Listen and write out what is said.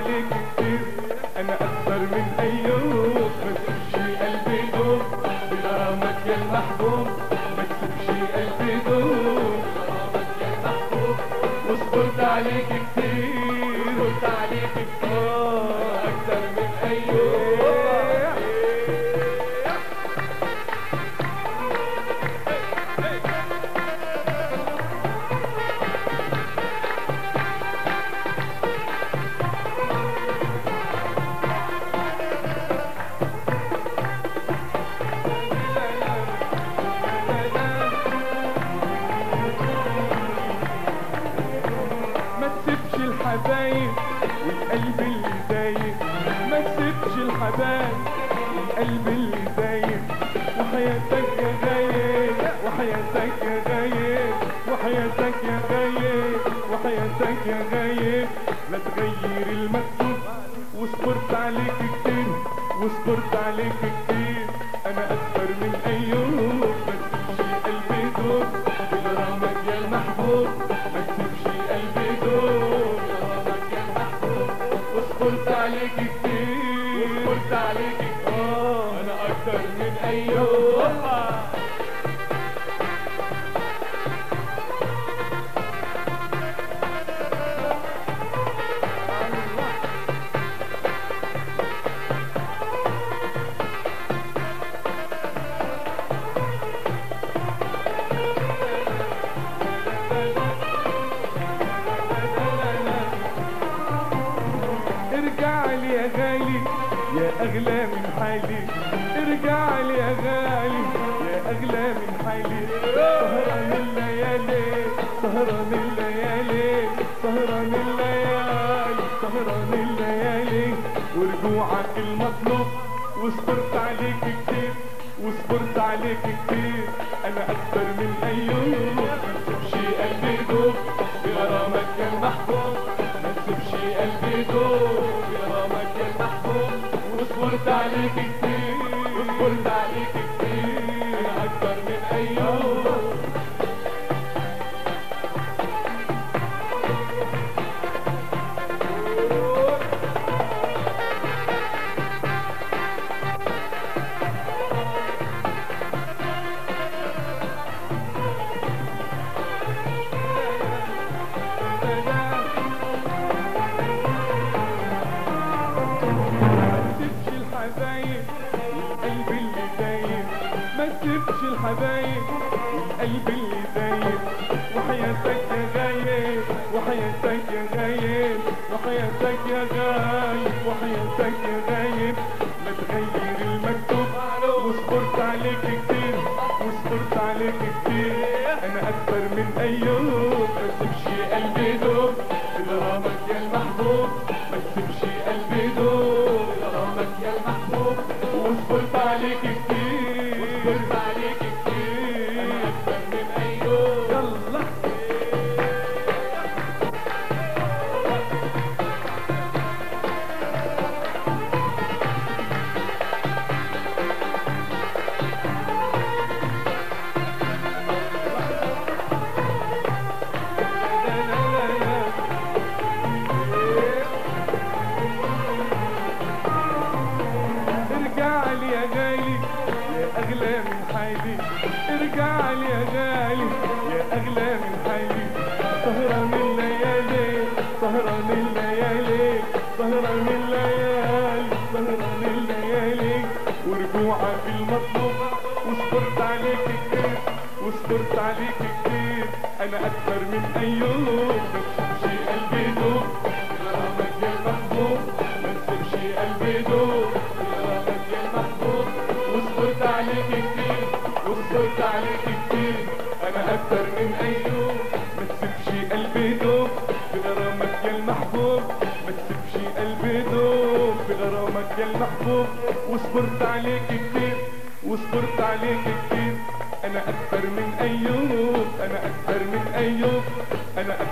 عليك كتير انا اكتر من ايوب ما تسيبش قلبي يدوب بغرامك يا المحبوب ما تسيبش قلبي يدوب بغرامك يا المحبوب وصبرت عليك كتير صبرت عليك كتير اكتر من ايوب ما تسيبش الحبايب والقلب اللي دايب ما تسيبش الحبايب والقلب اللي دايب وحياتك يا غايب وحياتك يا غايب وحياتك يا غايب وحياتك يا غايب لا تغير المكتوب وصبرت عليك كتير وصبرت عليك كتير انا اكتر من ايوب ما تسيبش قلبي يدوب بغرامك يا المحبوب ما تسيبش قلبي يدوب بغرامك يا المحبوب وصبرت عليك كتير وصبرت عليك كتير انا اكتر من ايوب ارجع لي يا غالي يا اغلى من حالي ارجع لي يا غالي يا اغلى من حالي سهران الليالي سهران الليالي سهران الليالي سهران الليالي ورجوعك المطلوب وصبرت عليك كتير وصبرت عليك كتير انا اكتر من ايوب ما تسيبش قلبي يدوب بغرامك يا المحبوب ما تسيبش قلبي يدوب بغرامك يا المحبوب وصبرت عليك كتير وصبرت عليك كتير انا اكتر من ايوب ما تسيبش الحبايب والقلب اللي دايب ما تسيبش الحبايب والقلب اللي دايب وحياتك يا غايب وحياتك يا غايب وحياتك يا غايب وحياتك يا غايب لا تغير المكتوب وصبرت عليك كتير وصبرت عليك كتير انا اكتر من ايوب ما تسيبش قلبي يدوب بغرامك يا المحبوب ما تسيبش قلبي يدوب بغرامك يا المحبوب وصبرت عليك كتير وصبرت عليك كتير انا اكتر من ايوب يلا ارجع لي يا غالي يا اغلى من حالي ارجع لي يا غالي يا اغلى من حالي سهران الليالي سهران الليالي سهران الليالي سهران الليالي ورجوعك المطلوب وصبرت عليك كتير وصبرت عليك كتير انا اكتر من ايوب ما تسيبش قلبي يدوب غرامك يا المحبوب ما تسيبش قلبي يدوب غرامك يا المحبوب وصبرت عليك كتير وصبرت عليك كتير انا اكتر من ايوب ما تسيبش قلبي يدوب بغرامك يا المحبوب ما تسيبش قلبي يدوب بغرامك يا المحبوب وصبرت عليك كتير وصبرت عليك كتير انا اكتر من ايوب انا اكتر من ايوب انا